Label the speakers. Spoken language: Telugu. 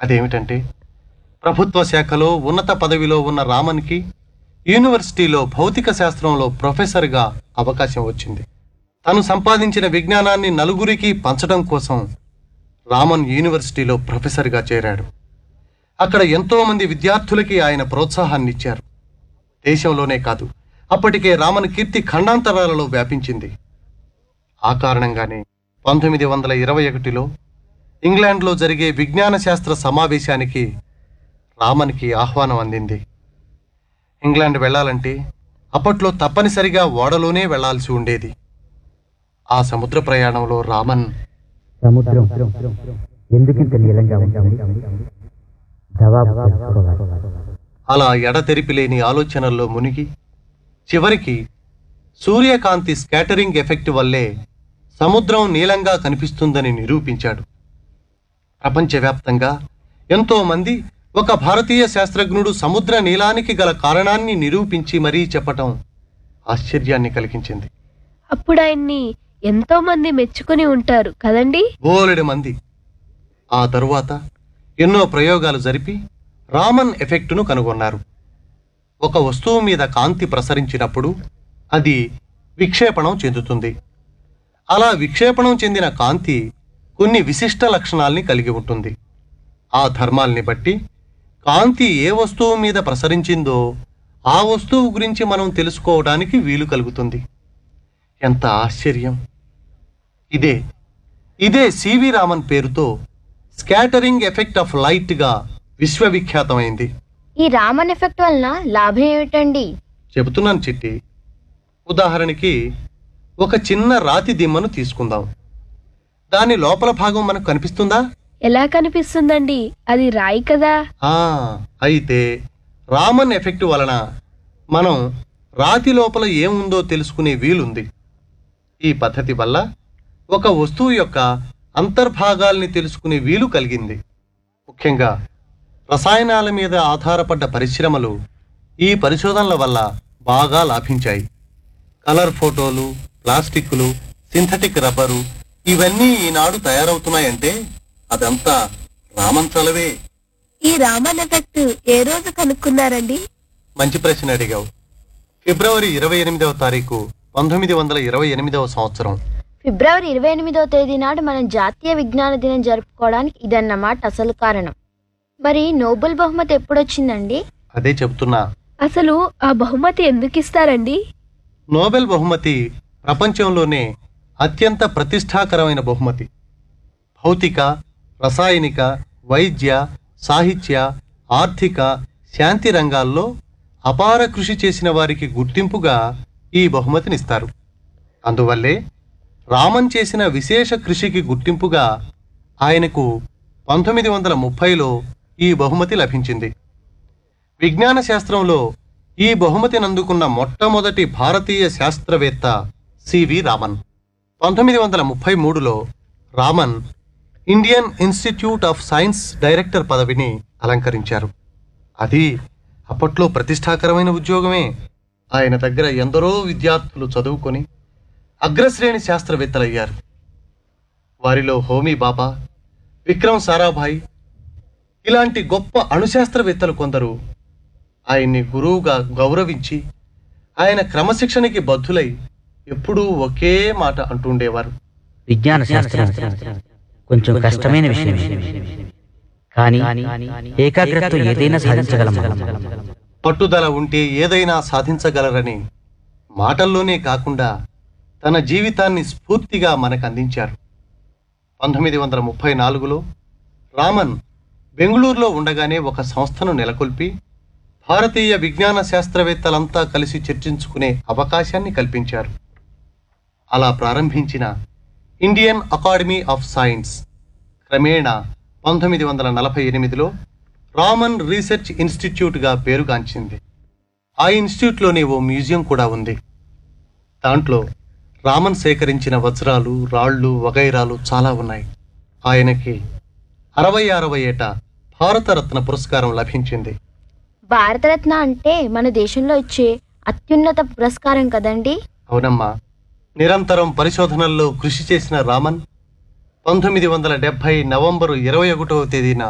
Speaker 1: అదేమిటంటే ప్రభుత్వ శాఖలో ఉన్నత పదవిలో ఉన్న రామన్కి యూనివర్సిటీలో భౌతిక శాస్త్రంలో ప్రొఫెసర్గా అవకాశం వచ్చింది తను సంపాదించిన విజ్ఞానాన్ని నలుగురికి పంచడం కోసం రామన్ యూనివర్సిటీలో ప్రొఫెసర్గా చేరాడు అక్కడ ఎంతో మంది విద్యార్థులకి ఆయన ప్రోత్సాహాన్ని ఇచ్చారు దేశంలోనే కాదు అప్పటికే రామన్ కీర్తి ఖండాంతరాలలో వ్యాపించింది ఆ కారణంగానే పంతొమ్మిది వందల ఇరవై ఒకటిలో ఇంగ్లాండ్లో జరిగే విజ్ఞాన శాస్త్ర సమావేశానికి రామన్కి ఆహ్వానం అందింది ఇంగ్లాండ్ వెళ్ళాలంటే అప్పట్లో తప్పనిసరిగా ఓడలోనే వెళ్ళాల్సి ఉండేది ఆ సముద్ర ప్రయాణంలో రామన్
Speaker 2: సముద్రం ఎందుకింత నీలంగా ఉంటుంది జవాబు తెలుసుకోవాలి
Speaker 1: అలా ఎడతెరిపి లేని ఆలోచనల్లో మునిగి చివరికి సూర్యకాంతి స్కాటరింగ్ ఎఫెక్ట్ వల్లే సముద్రం నీలంగా కనిపిస్తుందని నిరూపించాడు ప్రపంచవ్యాప్తంగా ఎంతో మంది ఒక భారతీయ శాస్త్రజ్ఞుడు సముద్ర నీలానికి గల కారణాన్ని నిరూపించి మరీ చెప్పటం ఆశ్చర్యాన్ని కలిగించింది
Speaker 3: అప్పుడు ఆయన్ని ఎంతో మంది మెచ్చుకుని ఉంటారు కదండి
Speaker 1: బోలెడు మంది ఆ తరువాత ఎన్నో ప్రయోగాలు జరిపి రామన్ ఎఫెక్టును కనుగొన్నారు ఒక వస్తువు మీద కాంతి ప్రసరించినప్పుడు అది విక్షేపణం చెందుతుంది అలా విక్షేపణం చెందిన కాంతి కొన్ని విశిష్ట లక్షణాల్ని కలిగి ఉంటుంది ఆ ధర్మాల్ని బట్టి కాంతి ఏ వస్తువు మీద ప్రసరించిందో ఆ వస్తువు గురించి మనం తెలుసుకోవడానికి వీలు కలుగుతుంది ఎంత ఆశ్చర్యం ఇదే ఇదే సివి రామన్ పేరుతో స్కాటరింగ్ ఎఫెక్ట్ ఆఫ్ లైట్గా విశ్వవిఖ్యాతమైంది
Speaker 4: ఈ రామన్ ఎఫెక్ట్ వలన లాభం ఏమిటండి
Speaker 1: చెబుతున్నాను చిట్టి ఉదాహరణకి ఒక చిన్న రాతి దిమ్మను తీసుకుందాం దాని లోపల భాగం మనకు కనిపిస్తుందా
Speaker 3: ఎలా కనిపిస్తుందండి అది రాయి కదా
Speaker 1: ఆ, అయితే రామన్ ఎఫెక్ట్ వలన మనం రాతి లోపల ఏముందో తెలుసుకునే వీలుంది ఈ పద్ధతి వల్ల ఒక వస్తువు యొక్క అంతర్భాగాల్ని తెలుసుకునే వీలు కలిగింది ముఖ్యంగా రసాయనాల మీద ఆధారపడ్డ పరిశ్రమలు ఈ పరిశోధనల వల్ల బాగా లాభించాయి కలర్ ఫోటోలు ప్లాస్టిక్లు సింథటిక్ రబ్బరు ఇవన్నీ ఈనాడు తయారవుతున్నాయంటే అదంతా రామన్ చలవే
Speaker 3: ఈ రామన్ ఎఫెక్ట్ ఏ రోజు కనుక్కున్నారండి
Speaker 1: మంచి ప్రశ్న అడిగావు ఫిబ్రవరి ఇరవై ఎనిమిదవ తారీఖు పంతొమ్మిది వందల ఇరవై ఎనిమిదవ సంవత్సరం
Speaker 4: ఫిబ్రవరి ఇరవై ఎనిమిదో తేదీ నాడు మనం జాతీయ విజ్ఞాన దినం జరుపుకోవడానికి ఇదన్నమాట అసలు కారణం మరి నోబెల్ బహుమతి ఎప్పుడొచ్చిందండి
Speaker 1: అదే చెబుతున్నా
Speaker 3: అసలు ఆ బహుమతి ఎందుకు ఇస్తారండి
Speaker 1: నోబెల్ బహుమతి ప్రపంచంలోనే అత్యంత ప్రతిష్టాకరమైన బహుమతి భౌతిక రసాయనిక వైద్య సాహిత్య ఆర్థిక శాంతి రంగాల్లో అపార కృషి చేసిన వారికి గుర్తింపుగా ఈ బహుమతినిస్తారు అందువల్లే రామన్ చేసిన విశేష కృషికి గుర్తింపుగా ఆయనకు పంతొమ్మిది వందల ముప్పైలో ఈ బహుమతి లభించింది విజ్ఞాన శాస్త్రంలో ఈ బహుమతిని అందుకున్న మొట్టమొదటి భారతీయ శాస్త్రవేత్త సివి రామన్ పంతొమ్మిది వందల ముప్పై మూడులో Raman Indian Institute of Science director పదవిని అలంకరించారు అది అప్పట్లో ప్రతిష్టాకరమైన ఉద్యోగమే ఆయన దగ్గర ఎందరో విద్యార్థులు చదువుకొని అగ్రశ్రేణి శాస్త్రవేత్తలయ్యారు వారిలో హోమీ బాబా విక్రమ్ సారాభాయ్ ఇలాంటి గొప్ప అణుశాస్త్రవేత్తలు కొందరు ఆయన్ని గురువుగా గౌరవించి ఆయన క్రమశిక్షణకి బద్ధులై ఎప్పుడూ ఒకే మాట అంటుండేవారు
Speaker 2: విజ్ఞాన శాస్త్రం కొంచెం కష్టమైన విషయం కానీ ఏకాగ్రతతో ఏదైనా సాధించగలం
Speaker 1: పట్టుదల ఉంటే ఏదైనా సాధించగలరని మాటల్లోనే కాకుండా తన జీవితాన్ని స్ఫూర్తిగా మనకు అందించారు పంతొమ్మిది వందల ముప్పై నాలుగులో రామన్ బెంగళూరులో ఉండగానే ఒక సంస్థను నెలకొల్పి భారతీయ విజ్ఞాన శాస్త్రవేత్తలంతా కలిసి చర్చించుకునే అవకాశాన్ని కల్పించారు అలా ప్రారంభించిన ఇండియన్ అకాడమీ ఆఫ్ సైన్స్ క్రమేణా పంతొమ్మిది వందల నలభై ఎనిమిదిలో రామన్ రీసెర్చ్ ఇన్స్టిట్యూట్గా పేరుగాంచింది ఆ ఇన్స్టిట్యూట్లోనే ఓ మ్యూజియం కూడా ఉంది దాంట్లో రామన్ సేకరించిన వజ్రాలు రాళ్ళు వగైరాలు చాలా ఉన్నాయి ఆయనకి అరవై ఆరవ ఏట భారతరత్న పురస్కారం లభించింది
Speaker 4: భారతరత్న అంటే మన దేశంలో ఇచ్చే అత్యున్నత పురస్కారం కదండి
Speaker 1: అవునమ్మా నిరంతరం పరిశోధనల్లో కృషి చేసిన రామన్ పంతొమ్మిది వందల డెబ్భై నవంబరు ఇరవై ఒకటవ తేదీన